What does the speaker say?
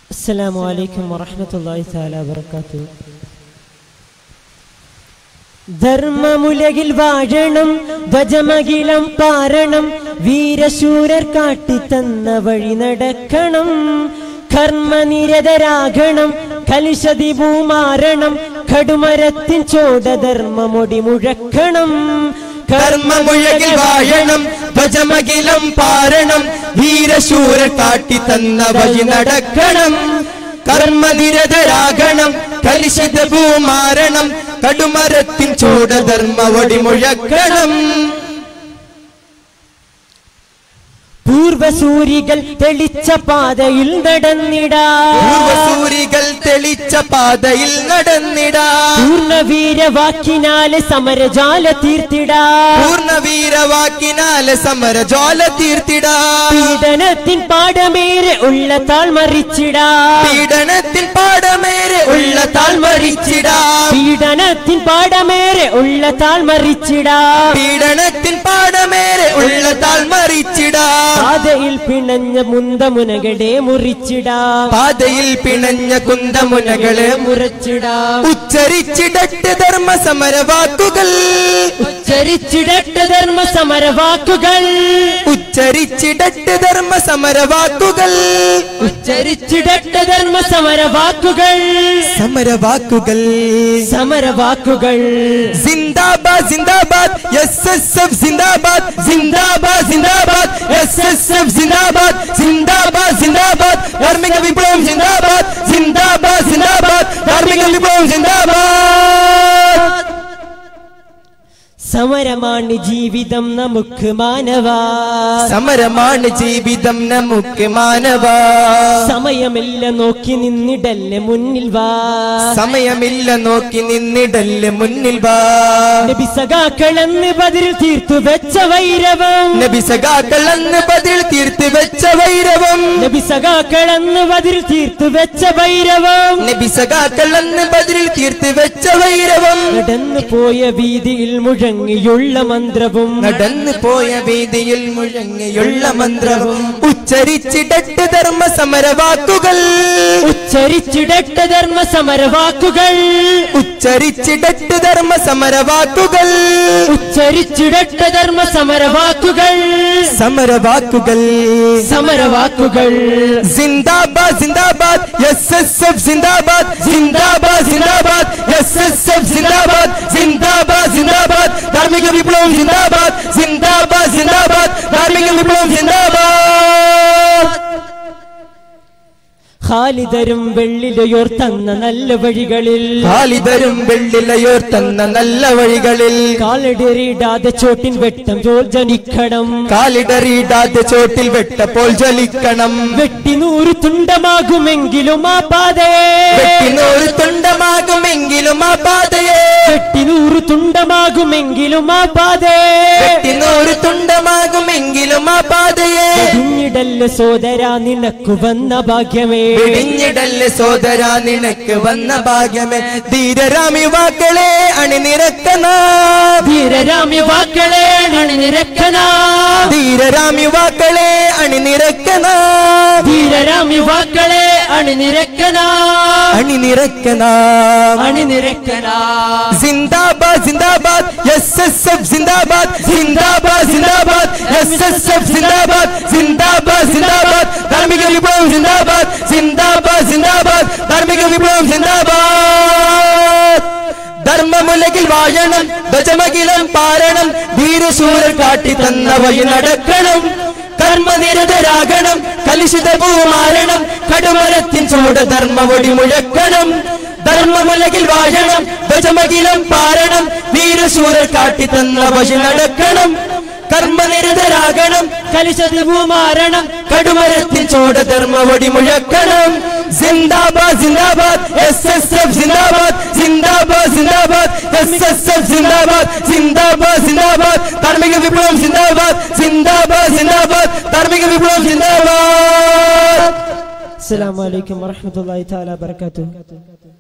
السلام عليكم ورحمة الله تعالى وبركاته ധർമ്മമുലകിൽ വാഴണം ധ്വജമകിലം പാരണം വീരശൂരർ കാട്ടിത്തന്ന വഴി നടക്കണം കർമ്മനിരതരാകണം കലുഷതി ഭൂമാരണം കടുമരത്തിൻ ചോടധർമ്മമൊടി മുഴക്കണം കർമ്മമുഴകിൽ വാഴണം ധ്വജമകിലം പാരണം വീരശൂര കാട്ടി തന്ന വഴി നടക്കണം കർമ്മനിരതരാകണം കലുഷിത ഭൂമാരണം കടുമരത്തിൻ ചോടധർമ്മ വടി മുഴക്കണം പൂർവസൂരികൾ തെളിച്ച പാതയിൽ നടന്നിടാ പൂർവസൂരികൾ തെളിച്ച പാതയിൽ നടന്നിടാ പൂർണ്ണവീരവാക്കിനാല് സമരജാല തീർത്തിടാ പൂർണ്ണവീരവാക്കിനാല് സമര ജ്വാല തീർത്തിടാ പീഡനത്തിൻ പാടമേറെ ഉള്ള താൾ മറിച്ചിടാ പീഡനത്തിൽ പാടമേറെ ഉള്ള താൾ മരിച്ചിടാ പീഡനത്തിൻ പാടമേറെ ഉള്ള താൾ മറിച്ചിടാ പീഡനത്തിൽ പാടമേറെ ഉള്ള താൾ മറിച്ചിടാ പാതയിൽ പിണഞ്ഞ മുന്തമുനകടെ മുറിച്ചിടാ പാതയിൽ പിണഞ്ഞ കുന്തമുനകളെ മുറച്ചിടാ ഉച്ചരിച്ചിടട്ട് ധർമ്മ സമരവാക്കുകൾ ഉച്ചരിച്ചിടട്ട് ധർമ്മ സമരവാക്കുകൾ ഉച്ചരിച്ചിടട്ട് ധർമ്മ സമരവാക്കുകൾ ഉച്ചരിച്ചിടട്ട് ധർമ്മ സമരവാക്കുകൾ സമരവാക്കുകൾ സമരവാക്കുകൾ സിന്ദാബാദ് സിന്ദാബാദ് എസ് എസ് എഫ് സിന്ദാബാദ് സിന്ദാബാദ് സിന്ദാബാദ് എസ് എസ് എഫ് സിന്ദാബാദ് സിന്ദാബാദ് സിന്ദാബാദ് ധാർമ്മിക വിപ്ലവം സിന്ദാബാദ് സിന്ദാബാദ് സിന്ദാബാദ് ധാർമ്മിക വിപ്ലവം സിന്ദാബാദ് സമരമാണ് ജീവിതം നമുക്ക് മാനവ സമരമാണ് ജീവിതം നമുക്ക് മാനവ സമയമില്ല നോക്കി നിന്നിടല്ലേ മുന്നിൽ വാ സമയമില്ല നോക്കി നിന്നിടല് മുന്നിൽ വാ നബി സഖാക്കളെന്ന് ബദിൽ തീർത്തു വെച്ച വൈരവം നബി സഖാക്കളെന്ന് ബദിൽ തീർത്ത് വെച്ച വൈരവം നബി സഖാക്കളെന്ന് ബദിൽ തീർത്തു വെച്ച വൈരവം നബി സഖാക്കളെന്ന് ബദിൽ തീർത്ത് വെച്ച വൈരവം നടന്നു പോയ വീതിയിൽ മുഴങ്ങിയുള്ള മന്ത്രവും നടന്നു പോയ വീതിയിൽ മുഴങ്ങിയുള്ള മന്ത്രവും ഉച്ചരിച്ചിടട്ട് ധർമ്മ സമരവാക്കുകൾ ഉച്ചരിച്ചിടട്ട ധർമ്മ സമരവാക്കുകൾ ഉച്ചരിച്ചിടട്ട് ധർമ്മ സമരവാക്കുകൾ ഉച്ചരിച്ചിടട്ട ധർമ്മ സമരവാക്കുകൾ സമരവാക്കുകൾ സമരവാക്കുകൾ സിന്ദാബാദ് സിന്ദാബാദ് എസ് എസ് എഫ് സിന്ദാബാദ് സിന്ദാബാദ് സിന്ദാബാദ് എസ് എസ് എഫ് സിന്ദാബാദ് സിന്ദാബാദ് സിന്ദാബാദ് ധാർമ്മിക വിപ്ലവം സിന്ദാബാദ് സിന്ദാബാദ് സിന്ദാബാദ് ധാർമ്മിക വിപ്ലവം സിന്ദാബാദ് ഖാലിദരും വെള്ളിലയോർ തന്ന നല്ല വഴികളിൽ ഖാലിദരും വെള്ളിലയോർ തന്ന നല്ല വഴികളിൽ കാലടിറിടാതെ ചോട്ടിൻ വെട്ടം ജോൽ ജനിക്കണം കാലിടറിയിടാതെ ചോട്ടിൽ വെട്ടപ്പോൾ ജ്വലിക്കണം വെട്ടി നൂറ് തുണ്ടമാകുമെങ്കിലും ആ പാതയെ വെട്ടിനൂറ് തുണ്ടമാകുമെങ്കിലും ആ പാതയെ വെട്ടി നൂറ് തുണ്ടമാകുമെങ്കിലും ആ പാതയെ വെട്ടിനൂറ് തുണ്ടമാകുമെങ്കിലും ആ പാതയെ പിന്നിടല്ല സോദര നിനക്കു വന്ന ഭാഗ്യമേ പിടിഞ്ഞിടല് സോദര നിനക്ക് വന്ന ഭാഗ്യമേ ധീരരാമി വാക്കളെ അണിനിരക്കണ ധീരരാമി വാക്കളെ അണിനിരക്കണ ധീരരാമി വാക്കളെ അണിനിരക്കണ ധീരരാമി വാക്കളെ അണിനിരക്കണ അണിനിരക്കണ അണിനിരക്കണ സിന്ദാബാദ് സിന്ദാബാദ് എസ് എസ് എഫ് സിന്ദാബാദ് സിന്ദാബാദ് സിന്ദാബാദ് എസ് എസ് എഫ് സിന്ദാബാദ് സിന്ദാബാദ് സിന്ദാബാദ് ധാർമ്മിക വിപ്ലവം സിന്ദാബാദ് സിന്ദാബാദ് സിന്ദാബാദ് ധാർമ്മിക വിപ്ലവം സിന്ദാബാദ് ധർമ്മമുലകിൽ വാഴണം ധ്വജമകിലം പാരണം ധീരശൂരർ കാട്ടി തന്ന വഴി നടക്കണം കർമ്മനിരതരാകണം കലുഷിത ഭൂമാരണം കടുമരത്തിൻ ചൂട ധർമ്മവടി മുഴക്കണം ധർമ്മമുലകിൽ വാഴണം ധ്വജമകിലം പാരണം വീരശൂരർ കാട്ടി തന്ന വഴി നടക്കണം കർമ്മനിരതരാകണം കലിശത് ഭൂമാരണം കടുമരത്തിൻ ചോട ധർമ്മവടി മുഴക്കണം സിന്ദാബാദ് സിന്ദാബാദ് എസ് എസ് എഫ് സിന്ദാബാദ് സിന്ദാബാദ് സിന്ദാബാദ് എസ് എസ് എഫ് സിന്ദാബാദ് സിന്ദാബാദ് സിന്ദാബാദ് ധാർമ്മിക വിപ്ലവം സിന്ദാബാദ് സിന്ദാബാദ് സിന്ദാബാദ് ധാർമ്മിക വിപ്ലവം സിന്ദാബാദ് അസ്സലാമു അലൈക്കും വറഹ്മത്തുള്ളാഹി തആല വബറകാതുഹു